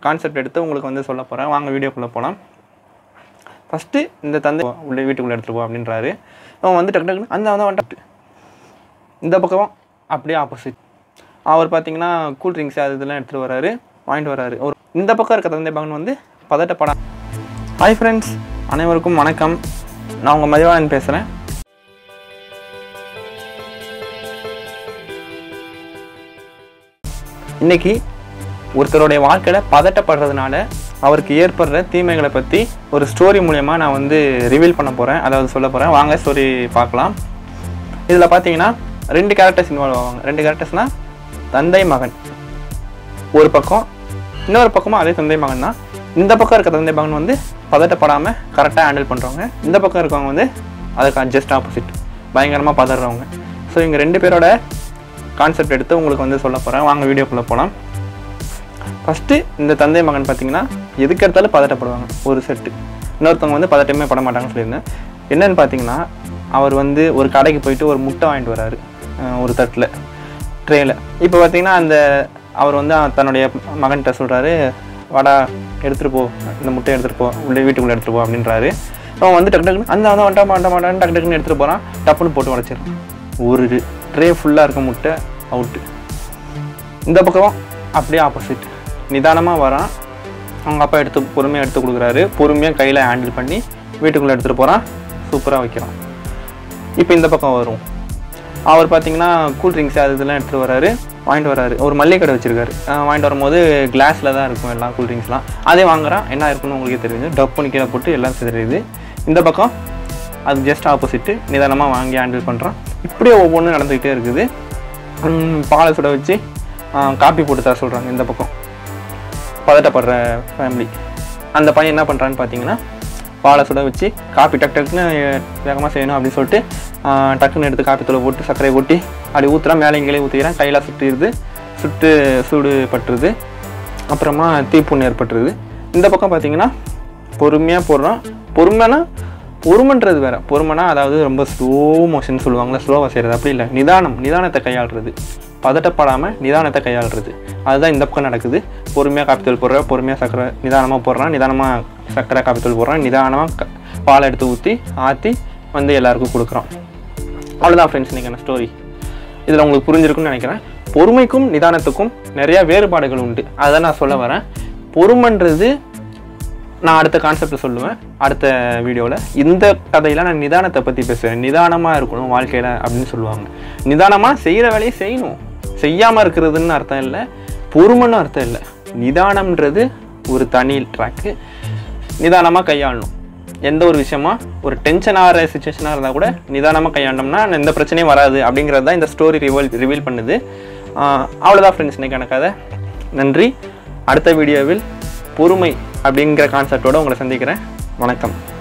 concept எடுத்து உங்களுக்கு வந்து சொல்ல போகிறேன் வாங்க வீடியோக்குள்ளே போகலாம் ஃபஸ்ட்டு இந்த தந்தை உள்ளே வீட்டுக்குள்ளே எடுத்துகிட்டு போ அப்படின்றாரு அவன் வந்து டக்கு டக்குன்னு அந்த வந்து வந்துட்டு இந்த பக்கம் அப்படியே ஆப்போசிட் அவர் பார்த்தீங்கன்னா கூல் ட்ரிங்க்ஸ் அது இதெல்லாம் எடுத்துகிட்டு வராரு வாங்கிட்டு வராரு ஒரு இந்த பக்கம் இருக்க தந்தை பகன் வந்து பதட்டப்படம் ஹாய் ஃப்ரெண்ட்ஸ் அனைவருக்கும் வணக்கம் நான் உங்கள் மதிவாளன் பேசுகிறேன் இன்னைக்கு ஒருத்தருடைய வாழ்க்கையில் பதட்டப்படுறதுனால அவருக்கு ஏற்படுற தீமைகளை பற்றி ஒரு ஸ்டோரி மூலயமா நான் வந்து ரிவீல் பண்ண போகிறேன் அதாவது சொல்ல போகிறேன் வாங்க ஸ்டோரி பார்க்கலாம் இதில் பார்த்தீங்கன்னா ரெண்டு கேரக்டர்ஸ் இன்வால்வ் ஆவாங்க ரெண்டு கேரக்டர்ஸ்னால் தந்தை மகன் ஒரு பக்கம் இன்னொரு பக்கமும் அதே தந்தை மகன் தான் இந்த பக்கம் இருக்க தந்தை மகன் வந்து பதட்டப்படாமல் கரெக்டாக ஹேண்டில் பண்ணுறவங்க இந்த பக்கம் இருக்கவங்க வந்து அதுக்கு ஜஸ்ட் ஆப்போசிட் பயங்கரமாக பதறவங்க ஸோ இவங்க ரெண்டு பேரோட கான்செப்ட் எடுத்து உங்களுக்கு வந்து சொல்ல போகிறேன் வாங்க வீடியோக்குள்ளே போகலாம் ஃபஸ்ட்டு இந்த தந்தை மகன் பார்த்தீங்கன்னா எதுக்கு எடுத்தாலும் பதட்டப்படுவாங்க ஒரு செட்டு இன்னொருத்தவங்க வந்து பதட்டமே பட மாட்டாங்கன்னு சொல்லியிருந்தேன் என்னன்னு பார்த்தீங்கன்னா அவர் வந்து ஒரு கடைக்கு போயிட்டு ஒரு முட்டை வாங்கிட்டு வராரு அஹ் ஒரு தட்டில் ட்ரேயில் இப்போ பார்த்தீங்கன்னா அந்த அவர் வந்து தன்னுடைய மகன்கிட்ட சொல்கிறாரு வாடா எடுத்துகிட்டு போ இந்த முட்டையை எடுத்துகிட்டு போ உள்ளே வீட்டுக்குள்ளே எடுத்துகிட்டு போ அப்படின்றாரு அவன் வந்து டக்கு டக்குன்னு அந்த வந்து வண்டா மாட்டா மாட்டான்னு டக்கு டக்குன்னு எடுத்துகிட்டு போகிறான் டப்புன்னு போட்டு உடச்சிடுறான் ஒரு ட்ரே ஃபுல்லாக இருக்க முட்டை அவுட்டு இந்த பக்கம் அப்படியே ஆப்போசிட் நிதானமாக வரான் அவங்க அப்பா எடுத்து பொறுமையாக எடுத்து கொடுக்குறாரு பொறுமையாக கையில் ஹேண்டில் பண்ணி வீட்டுக்குள்ளே எடுத்துகிட்டு போகிறான் சூப்பராக வைக்கிறான் இப்போ இந்த பக்கம் வரும் அவர் பார்த்தீங்கன்னா கூல் ட்ரிங்க்ஸ் அது இதெல்லாம் எடுத்துகிட்டு வராரு வாங்கிட்டு வராரு ஒரு மல்லிகை கடை வச்சிருக்காரு அஹ் வாங்கிட்டு வரும்போது கிளாஸில் தான் இருக்கும் எல்லாம் கூல் ட்ரிங்க்ஸ்லாம் அதே வாங்குறான் என்ன இருக்குன்னு உங்களுக்கே தெரியுது டப்புன்னு கீழே போட்டு எல்லாம் சிதறியுது இந்த பக்கம் அது ஜஸ்ட் ஆப்போசிட்டு நிதானமாக வாங்கி ஹேண்டில் பண்ணுறான் இப்படியே ஒவ்வொன்றும் நடந்துக்கிட்டே இருக்குது உம், பாலை சுட வச்சு காப்பி போட்டு தர சொல்கிறாங்க இந்த பக்கம் பதட்டப்படுற ஃபேமிலி அந்த பையன் என்ன பண்ணுறான்னு பார்த்தீங்கன்னா பாலை சுட வச்சு காப்பி டக் டக்குன்னு வேகமாக செய்யணும் அப்படின்னு சொல்லிட்டு ஆஹ், டக்குன்னு எடுத்து காப்பி தூளை போட்டு சர்க்கரையை கொட்டி அப்படி ஊற்றுறான் மேலே இங்கேயே ஊற்றிக்கிறான் கையில் சுற்றிடுது சுட்டு சூடு பட்டுருது அப்புறமா தீப்புண்ணு ஏற்பட்டுருது இந்த பக்கம் பார்த்தீங்கன்னா பொறுமையாக போடுறோம் பொறுமைனா பொறுமைன்றது வேற பொறுமைனா அதாவது ரொம்ப ஸ்லோ மோஷன் சொல்லுவாங்கள்ல ஸ்லோவாக செய்கிறது அப்படி இல்லை நிதானம் நிதானத்தை கையாளுறது பதட்டப்படாமல் நிதானத்தை கையாளுறது அதுதான் இந்த பக்கம் நடக்குது பொறுமையாக காப்பித்தூள் போடுற பொறுமையாக சக்கரை நிதானமாக போடுறான் நிதானமாக சக்கரை காப்பித்தூள் போடுறான் நிதானமாக பாலை எடுத்து ஊற்றி ஆற்றி வந்து எல்லாருக்கும் கொடுக்குறோம் அவ்வளோதான் ஃப்ரெண்ட்ஸ் இன்றைக்கான ஸ்டோரி இதில் உங்களுக்கு புரிஞ்சிருக்கும்னு நினைக்கிறேன் பொறுமைக்கும் நிதானத்துக்கும் நிறையா வேறுபாடுகள் உண்டு அதை நான் சொல்ல வரேன் பொறுமைன்றது நான் அடுத்த கான்செப்ட் சொல்லுவேன் அடுத்த வீடியோவில் இந்த கதையில் நான் நிதானத்தை பற்றி பேசுவேன் நிதானமாக இருக்கணும் வாழ்க்கையில் அப்படின்னு சொல்லுவாங்க நிதானமாக செய்கிற வேலையை செய்யணும் செய்யாமல் இருக்கிறதுன்னு அர்த்தம் இல்லை பொறுமைன்னு அர்த்தம் இல்லை நிதானம்ன்றது ஒரு தனி ட்ராக்கு நிதானமாக கையாளணும் எந்த ஒரு விஷயமா ஒரு டென்ஷன் ஆகிற சுச்சுவேஷனாக இருந்தால் கூட நிதானமாக கையாண்டோம்னா எந்த பிரச்சனையும் வராது அப்படிங்கிறது தான் இந்த ஸ்டோரி ரிவீல் ரிவீல் பண்ணுது ஆஹ் அவ்வளோதான் ஃப்ரெண்ட்ஸ் இன்னைக்கான கதை நன்றி அடுத்த வீடியோவில் பொறுமை அப்படிங்கிற கான்செப்டோடு உங்களை சந்திக்கிறேன் வணக்கம்